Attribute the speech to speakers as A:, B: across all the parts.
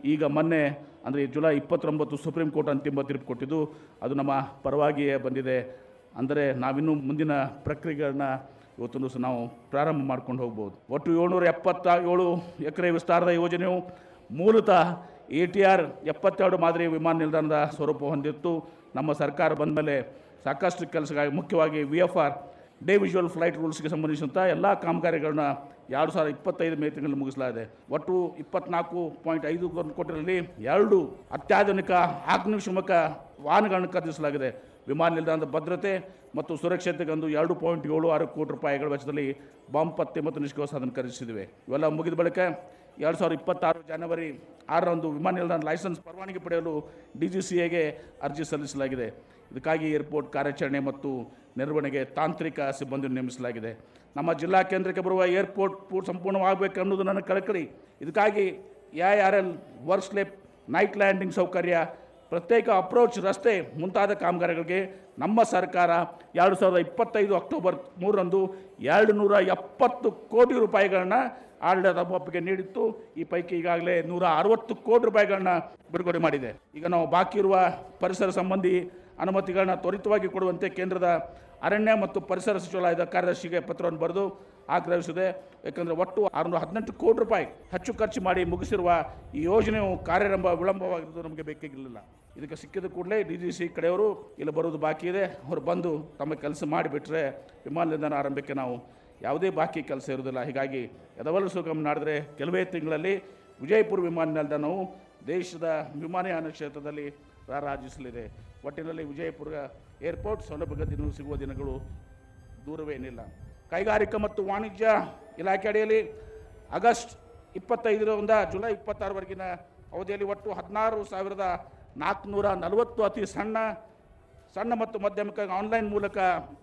A: ಈಗ ಮೊನ್ನೆ ಅಂದರೆ ಜುಲೈ ಇಪ್ಪತ್ತೊಂಬತ್ತು ಸುಪ್ರೀಂ ಕೋರ್ಟ್ ಅಂತಿಮ ತೀರ್ಪು ಕೊಟ್ಟಿದ್ದು ಅದು ನಮ್ಮ ಪರವಾಗಿಯೇ ಬಂದಿದೆ ಅಂದರೆ ನಾವಿನ್ನೂ ಮುಂದಿನ ಪ್ರಕ್ರಿಯೆಗಳನ್ನ ಇವತ್ತೊಂದು ಸಹ ನಾವು ಪ್ರಾರಂಭ ಮಾಡ್ಕೊಂಡು ಹೋಗ್ಬೋದು ಒಟ್ಟು ಏಳ್ನೂರ ಎಪ್ಪತ್ತ ಏಳು ಎಕರೆ ವಿಸ್ತಾರದ ಯೋಜನೆಯು ಮೂಲತಃ ಎ ಟಿ ಆರ್ ಎಪ್ಪತ್ತೆರಡು ಮಾದರಿ ವಿಮಾನ ನಿಲ್ದಾಣದ ಸ್ವರೂಪ ಹೊಂದಿತ್ತು ನಮ್ಮ ಸರ್ಕಾರ ಬಂದ ಮೇಲೆ ಸಾಕಷ್ಟು ಕೆಲಸಗಾಗಿ ಮುಖ್ಯವಾಗಿ V F R day visual flight ರೂಲ್ಸ್ಗೆ ಸಂಬಂಧಿಸಿದಂಥ ಎಲ್ಲ ಕಾಮಗಾರಿಗಳನ್ನ ಎರಡು ಸಾವಿರದ ಇಪ್ಪತ್ತೈದು ಮೇ ತಿಂಗಳಲ್ಲಿ ಮುಗಿಸಲಾಗಿದೆ ಒಟ್ಟು ಇಪ್ಪತ್ನಾಲ್ಕು ಪಾಯಿಂಟ್ ಐದು ಕೋಟಿಯಲ್ಲಿ ಎರಡು ಅತ್ಯಾಧುನಿಕ ಅಗ್ನಿಶಮಕ ವಾಹನಗಳನ್ನು ಖರೀದಿಸಲಾಗಿದೆ ವಿಮಾನ ನಿಲ್ದಾಣದ ಭದ್ರತೆ ಮತ್ತು ಸುರಕ್ಷತೆಗೊಂದು ಎರಡು ಪಾಯಿಂಟ್ ಏಳು ಆರು ಕೋಟಿ ರೂಪಾಯಿಗಳ ವೆಚ್ಚದಲ್ಲಿ ಬಾಂಬ್ ಪತ್ತೆ ಮತ್ತು ನಿಷ್ಕ್ರಿಯ ಸಾಧನ ಖರೀದಿಸಿವೆ ಇವೆಲ್ಲ ಮುಗಿದ ಬಳಿಕ ಎರಡು ಸಾವಿರದ ಇಪ್ಪತ್ತಾರು ಜನವರಿ ಆರರಂದು ವಿಮಾನ ನಿಲ್ದಾಣ ಲೈಸೆನ್ಸ್ ಪರವಾನಗಿ ಪಡೆಯಲು ಡಿ ಜಿ ಸಿ ಎಗೆ ಅರ್ಜಿ ಸಲ್ಲಿಸಲಾಗಿದೆ ಇದಕ್ಕಾಗಿ ಏರ್ಪೋರ್ಟ್ ಕಾರ್ಯಾಚರಣೆ ಮತ್ತು ನಿರ್ವಹಣೆಗೆ ತಾಂತ್ರಿಕ ಸಿಬ್ಬಂದಿಯನ್ನು ನೇಮಿಸಲಾಗಿದೆ ನಮ್ಮ ಜಿಲ್ಲಾ ಕೇಂದ್ರಕ್ಕೆ ಬರುವ ಏರ್ಪೋರ್ಟ್ ಪೂರ್ ಸಂಪೂರ್ಣವಾಗಬೇಕು ಅನ್ನೋದು ನನ್ನ ಕಳಕಳಿ ಇದಕ್ಕಾಗಿ A R L work slope night landing ಸೌಕರ್ಯ ಪ್ರತ್ಯೇಕ ಅಪ್ರೋಚ್ ರಸ್ತೆ ಮುಂತಾದ ಕಾಮಗಾರಿಗಳಿಗೆ ನಮ್ಮ ಸರ್ಕಾರ ಎರಡು ಸಾವಿರದ ಇಪ್ಪತ್ತೈದು ಅಕ್ಟೋಬರ್ ಮೂರರಂದು ಎರಡು ನೂರ ಎಪ್ಪತ್ತು ಕೋಟಿ ರೂಪಾಯಿಗಳನ್ನ ಆಡಳಿತ ಒಪ್ಪಿಗೆ ನೀಡಿತ್ತು ಈ ಪೈಕಿ ಈಗಾಗಲೇ ನೂರ ಅರವತ್ತು ಕೋಟಿ ರೂಪಾಯಿಗಳನ್ನ ಬಿಡುಗಡೆ ಮಾಡಿದೆ ಈಗ ನಾವು ಬಾಕಿ ಇರುವ ಪರಿಸರ ಸಂಬಂಧಿ ಅನುಮತಿಗಳನ್ನ ತ್ವರಿತವಾಗಿ ಕೊಡುವಂತೆ ಕೇಂದ್ರದ ಅರಣ್ಯ ಮತ್ತು ಪರಿಸರ ಸಚಿವಾಲಯದ ಕಾರ್ಯದರ್ಶಿಗೆ ಪತ್ರವನ್ನು ಬರೆದು ಆಗ್ರಹಿಸಿದೆ ಯಾಕಂದರೆ ಒಟ್ಟು ಆರುನೂರ ಹದಿನೆಂಟು ಕೋಟಿ ರೂಪಾಯಿ ಹೆಚ್ಚು ಖರ್ಚು ಮಾಡಿ ಮುಗಿಸಿರುವ ಈ ಯೋಜನೆಯು ಕಾರ್ಯಾರಂಭ ವಿಳಂಬವಾಗಿರುವುದು ನಮಗೆ ಬೇಕಾಗಿರಲಿಲ್ಲ ಇದಕ್ಕೆ ಸಿಕ್ಕಿದ ಕೂಡಲೇ ಡಿ ಜಿ ಸಿ ಕಡೆಯವರು ಇಲ್ಲಿ ಬರೋದು ಬಾಕಿ ಇದೆ ಅವರು ಬಂದು ತಮ್ಮ ಕೆಲಸ ಮಾಡಿಬಿಟ್ರೆ ವಿಮಾನ ನಿಲ್ದಾಣ ಆರಂಭಕ್ಕೆ ನಾವು ಯಾವುದೇ ಬಾಕಿ ಕೆಲಸ ಇರುವುದಿಲ್ಲ ಹೀಗಾಗಿ ಎದವಲು ಸುಗಮ ಮಾಡಿದ್ರೆ ಕೆಲವೇ ತಿಂಗಳಲ್ಲಿ ವಿಜಯಪುರ ವಿಮಾನ ನಿಲ್ದಾಣವು ದೇಶದ ವಿಮಾನಯಾನ ಕ್ಷೇತ್ರದಲ್ಲಿ ರಾರಾಜಿಸಲಿದೆ ಒಟ್ಟಿನಲ್ಲಿ ವಿಜಯಪುರ ಏರ್ಪೋರ್ಟ್ ಸೌಲಭ್ಯ ದಿನ ಸಿಗುವ ದಿನಗಳು ದೂರವೇನಿಲ್ಲ ಕೈಗಾರಿಕಾ ಮತ್ತು ವಾಣಿಜ್ಯ ಇಲಾಖೆ ಅಡಿಯಲ್ಲಿ ಆಗಸ್ಟ್ ಇಪ್ಪತ್ತೈದರಿಂದ ಜುಲೈ ಇಪ್ಪತ್ತಾರವರೆಗಿನ ಅವಧಿಯಲ್ಲಿ ಒಟ್ಟು ಹದಿನಾರು ಸಾವಿರದ ನಾಲ್ಕುನೂರ ನಲವತ್ತು ಅತಿ ಸಣ್ಣ ಸಣ್ಣ ಮತ್ತು ಮಧ್ಯಮಿಕ ಆನ್ಲೈನ್ ಮೂಲಕ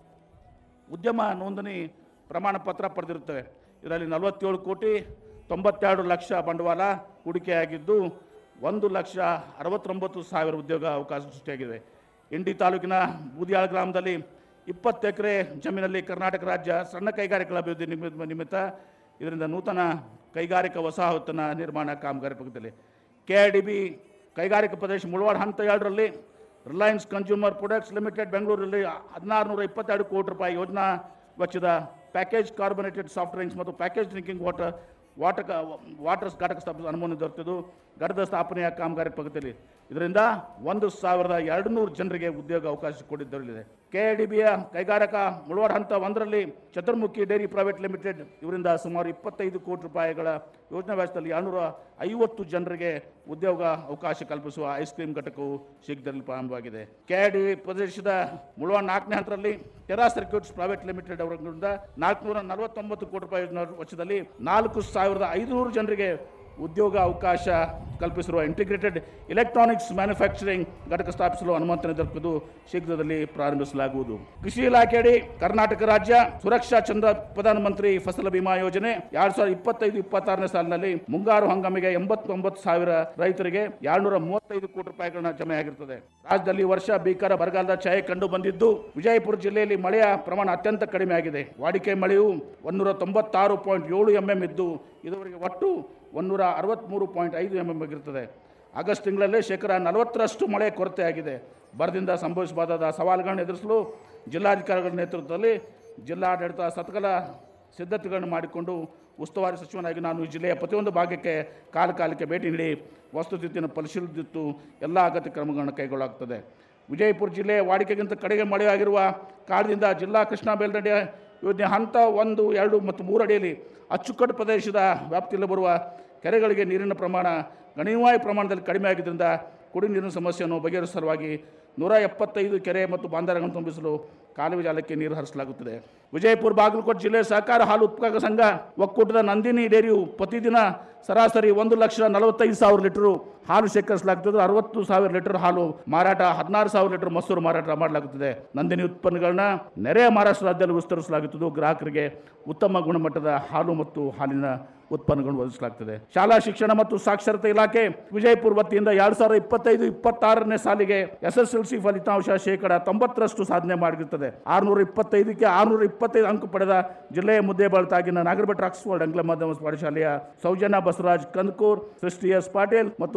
A: ಉದ್ಯಮ ನೋಂದಣಿ ಪ್ರಮಾಣ ಪತ್ರ ಪಡೆದಿರುತ್ತವೆ ಇದರಲ್ಲಿ ನಲವತ್ತೇಳು ಕೋಟಿ ತೊಂಬತ್ತೆರಡು ಲಕ್ಷ ಬಂಡವಾಳ ಹೂಡಿಕೆಯಾಗಿದ್ದು ಒಂದು ಲಕ್ಷ ಅರವತ್ತೊಂಬತ್ತು ಸಾವಿರ ಉದ್ಯೋಗ ಅವಕಾಶ ಸೃಷ್ಟಿಯಾಗಿವೆ ಇಂಡಿ ತಾಲೂಕಿನ ಬೂದಿಯಾಳ ಗ್ರಾಮದಲ್ಲಿ ಇಪ್ಪತ್ತು ಎಕರೆ ಜಮೀನಲ್ಲಿ ಕರ್ನಾಟಕ ರಾಜ್ಯ ಸಣ್ಣ ಕೈಗಾರಿಕೆಗಳ ಅಭಿವೃದ್ಧಿ ನಿಮಿತ್ತ ನಿಮಿತ್ತ ಇದರಿಂದ ನೂತನ ಕೈಗಾರಿಕಾ ವಸಾಹತನ ನಿರ್ಮಾಣ ಕಾಮಗಾರಿ ಪಕ್ಕದಲ್ಲಿ ಕೆ ಐ ಡಿ ಬಿ ಕೈಗಾರಿಕಾ ಪ್ರದೇಶ ಮುಳವಾಡ ಹಂತ ಎರಡರಲ್ಲಿ ರಿಲಯನ್ಸ್ ಕನ್ಸ್ಯೂಮರ್ ಪ್ರಾಡಕ್ಟ್ಸ್ ಲಿಮಿಟೆಡ್ ಬೆಂಗಳೂರಲ್ಲಿ ಹದಿನಾರು ನೂರ ಇಪ್ಪತ್ತೆರಡು ಕೋಟಿ ರೂಪಾಯಿ ಯೋಜನಾ ವೆಚ್ಚದ ಪ್ಯಾಕೇಜ್ ಕಾರ್ಬೊನೇಟೆಡ್ ಸಾಫ್ಟ್ ಡ್ರಿಂಕ್ಸ್ ಮತ್ತು package drinking water water water ಘಟಕ ಸ್ಥಾಪಿಸ ಅನುಮೋದನೆ ದೊರೆತಿದ್ದು ಘಟದ ಸ್ಥಾಪನೆಯ ಕಾಮಗಾರಿ ಪ್ರಗತಿಯಲ್ಲಿ ಇದರಿಂದ ಒಂದು ಸಾವಿರದ ಎರಡು ನೂರು ಜನರಿಗೆ ಉದ್ಯೋಗ ಅವಕಾಶ ಕೊಟ್ಟಿದ್ದರಲ್ಲಿದೆ ಕೆ ಡಿ ಬಿಯ ಕೈಗಾರಿಕಾ ಮುಳವಾಡ ಹಂತ ಒಂದರಲ್ಲಿ ಚತುರ್ಮುಖಿ ಡೈರಿ ಪ್ರೈವೇಟ್ ಲಿಮಿಟೆಡ್ ಇವರಿಂದ ಸುಮಾರು ಇಪ್ಪತ್ತೈದು ಕೋಟಿ ರೂಪಾಯಿಗಳ ಯೋಜನಾ ವೆಚ್ಚದಲ್ಲಿ ಎರಡುನೂರ ಐವತ್ತು ಜನರಿಗೆ ಉದ್ಯೋಗ ಅವಕಾಶ ಕಲ್ಪಿಸುವ ಐಸ್ ಕ್ರೀಮ್ ಘಟಕವು ಶೀಘ್ರದಲ್ಲಿ ಪ್ರಾರಂಭವಾಗಿದೆ ಕೆ ಡಿ ಪ್ರದೇಶದ ಮುಳವಾಡ ನಾಲ್ಕನೇ ಹಂತದಲ್ಲಿ ಟೆರಾ ಸರ್ಕ್ಯೂಟ್ಸ್ ಪ್ರೈವೇಟ್ ಲಿಮಿಟೆಡ್ ಅವರಿಂದ ನಾಲ್ಕುನೂರ ನಲವತ್ತೊಂಬತ್ತು ಕೋಟಿ ರೂಪಾಯಿ ಯೋಜನಾ ವೆಚ್ಚದಲ್ಲಿ ನಾಲ್ಕು ಸಾವಿರದ ಐದುನೂರು ಜನರಿಗೆ ಉದ್ಯೋಗ ಅವಕಾಶ ಕಲ್ಪಿಸಿರುವ ಇಂಟಿಗ್ರೇಟೆಡ್ ಎಲೆಕ್ಟ್ರಾನಿಕ್ಸ್ ಮ್ಯಾನುಫ್ಯಾಕ್ಚರಿಂಗ್ ಘಟಕ ಸ್ಥಾಪಿಸಲು ಅನುಮೋದನೆ ದೊರಕಿದ್ದು ಶೀಘ್ರದಲ್ಲಿ ಪ್ರಾರಂಭಿಸಲಾಗುವುದು ಕೃಷಿ ಇಲಾಖೆಯಡಿ ಕರ್ನಾಟಕ ರಾಜ್ಯ ಸುರಕ್ಷಾ ಚಂದ್ರ ಪ್ರಧಾನಮಂತ್ರಿ ಫಸಲ ಬಿಮಾ ಯೋಜನೆ ಎರಡ್ ಸಾವಿರದ ಇಪ್ಪತ್ತೈದು ಇಪ್ಪತ್ತಾರನೇ ಸಾಲಿನಲ್ಲಿ ಮುಂಗಾರು ಹಂಗಾಮಿಗೆ ಎಂಬತ್ತೊಂಬತ್ತು ಸಾವಿರ ರೈತರಿಗೆ ಎರಡ್ನೂರ ಮೂವತ್ತೈದು ಕೋಟಿ ರೂಪಾಯಿಗಳನ್ನ ಜಮೆಯಾಗಿರುತ್ತದೆ ರಾಜ್ಯದಲ್ಲಿ ಈ ವರ್ಷ ಭೀಕರ ಬರಗಾಲದ ಛಾಯೆ ಕಂಡು ಬಂದಿದ್ದು ವಿಜಯಪುರ ಜಿಲ್ಲೆಯಲ್ಲಿ ಮಳೆಯ ಪ್ರಮಾಣ ಅತ್ಯಂತ ಕಡಿಮೆ ಆಗಿದೆ ವಾಡಿಕೆ ಮಳೆಯು ಒಂದೂರ ತೊಂಬತ್ತಾರು ಪಾಯಿಂಟ್ ಏಳು ಎಂ ಎಂ ಇದ್ದು ಇದುವರೆಗೆ ಒಟ್ಟು ಒಂದೂರ ಅರವತ್ತ್ಮೂರು ಪಾಯಿಂಟ್ ಐದು ಎಂ ಎಂ ಆಗಿರುತ್ತದೆ ಆಗಸ್ಟ್ ತಿಂಗಳಲ್ಲೇ ಶೇಕಡ ನಲವತ್ತರಷ್ಟು ಮಳೆ ಕೊರತೆಯಾಗಿದೆ ಬರದಿಂದ ಸಂಭವಿಸಬಹುದಾದ ಸವಾಲುಗಳನ್ನು ಎದುರಿಸಲು ಜಿಲ್ಲಾಧಿಕಾರಿಗಳ ನೇತೃತ್ವದಲ್ಲಿ ಜಿಲ್ಲಾಡಳಿತ ಸತಗಲ ಸಿದ್ಧತೆಗಳನ್ನು ಮಾಡಿಕೊಂಡು ಉಸ್ತುವಾರಿ ಸಚಿವನಾಗಿ ನಾನು ಈ ಜಿಲ್ಲೆಯ ಪ್ರತಿಯೊಂದು ಭಾಗಕ್ಕೆ ಕಾಲ ಕಾಲಕ್ಕೆ ಭೇಟಿ ನೀಡಿ ವಸ್ತುಸ್ಥಿತಿಯನ್ನು ಪರಿಶೀಲಿಸಿದ್ದು ಎಲ್ಲ ಅಗತ್ಯ ಕ್ರಮಗಳನ್ನು ಕೈಗೊಳ್ಳಲಾಗುತ್ತದೆ ವಿಜಯಪುರ ಜಿಲ್ಲೆ ವಾಡಿಕೆಗಿಂತ ಕಡೆಗೆ ಮಳೆಯಾಗಿರುವ ಕಾರಣದಿಂದ ಜಿಲ್ಲಾ ಕೃಷ್ಣಾ ಮೇಲ್ದಂಡೆ ಯೋಜನೆ ಹಂತ ಒಂದು ಎರಡು ಮತ್ತು ಮೂರು ಅಡಿಯಲ್ಲಿ ಅಚ್ಚುಕಟ್ಟು ಪ್ರದೇಶದ ವ್ಯಾಪ್ತಿಯಲ್ಲಿ ಬರುವ ಕೆರೆಗಳಿಗೆ ನೀರಿನ ಪ್ರಮಾಣ ಗಣನೀಯವಾದ ಪ್ರಮಾಣದಲ್ಲಿ ಕಡಿಮೆ ಆಗಿದ್ದರಿಂದ ಕುಡಿ ನೀರಿನ ಸಮಸ್ಯೆಯನ್ನು ಬಗೆಹರಿಸುವ ಸಲುವಾಗಿ ನೂರ ಎಪ್ಪತ್ತೈದು ಕೆರೆ ಮತ್ತು ಬಾಂಧರಗಳನ್ನು ತುಂಬಿಸಲು ಕಾಲುವೆ ಜಾಲಕ್ಕೆ ನೀರು ಹರಿಸಲಾಗುತ್ತದೆ ವಿಜಯಪುರ ಬಾಗಲಕೋಟೆ ಜಿಲ್ಲೆ ಸಹಕಾರ ಹಾಲು ಉತ್ಪಾದಕ ಸಂಘ ಒಕ್ಕೂಟದ ನಂದಿನಿ ಡೇರಿಯು ಪ್ರತಿದಿನ ಸರಾಸರಿ ಒಂದು ಲಕ್ಷ ನಲವತ್ತೈದು ಸಾವಿರ ಲೀಟರು ಹಾಲು ಶೇಖರಿಸಲಾಗುತ್ತದೆ ಅರವತ್ತು ಸಾವಿರ ಲೀಟರ್ ಹಾಲು ಮಾರಾಟ ಹದಿನಾರು ಸಾವಿರ ಲೀಟರ್ ಮೊಸರು ಮಾರಾಟ ಮಾಡಲಾಗುತ್ತದೆ ನಂದಿನಿ ಉತ್ಪನ್ನಗಳನ್ನ ನೆರೆಯ ಮಹಾರಾಷ್ಟ್ರ ರಾಜ್ಯದಲ್ಲಿ ವಿಸ್ತರಿಸಲಾಗುತ್ತದೆ ಗ್ರಾಹಕರಿಗೆ ಉತ್ತಮ ಗುಣಮಟ್ಟದ ಹಾಲು ಮತ್ತು ಹಾಲಿನ ಉತ್ಪನ್ನಗಳನ್ನು ಒದಗಿಸಲಾಗ್ತದೆ ಶಾಲಾ ಶಿಕ್ಷಣ ಮತ್ತು ಸಾಕ್ಷರತಾ ಇಲಾಖೆ ವಿಜಯಪುರ ವತಿಯಿಂದ ಎರಡ್ ಸಾವಿರದ ಇಪ್ಪತ್ತೈದು ಇಪ್ಪತ್ತಾರನೇ ಸಾಲಿಗೆ ಎಸ್ ಎಸ್ ಎಲ್ ಸಿ ಫಲಿತಾಂಶ ಶೇಕಡ ತೊಂಬತ್ತರಷ್ಟು ಸಾಧನೆ ಮಾಡಿರುತ್ತದೆ ಆರುನೂರ ಇಪ್ಪತ್ತೈದಕ್ಕೆ ಆರುನೂರ ಇಪ್ಪತ್ತೈದು ಅಂಕ ಪಡೆದ ಜಿಲ್ಲೆಯ ಮುದ್ದೆ ತಾಗಿನ ನಾಗರಬೆಟ್ಟ ಆಕ್ಸ್ಫರ್ಡ್ ಆಂಗ್ಲ ಮಾಧ್ಯಮ ಪಾಠಶಾಲೆಯ ಸೌಜನ್ಯ ಬಸವರಾಜ್ ಕಂದಕೂರ್ ಸೃಷ್ಟಿ ಎಸ್ ಪಾಟೀಲ್ ಮತ್ತು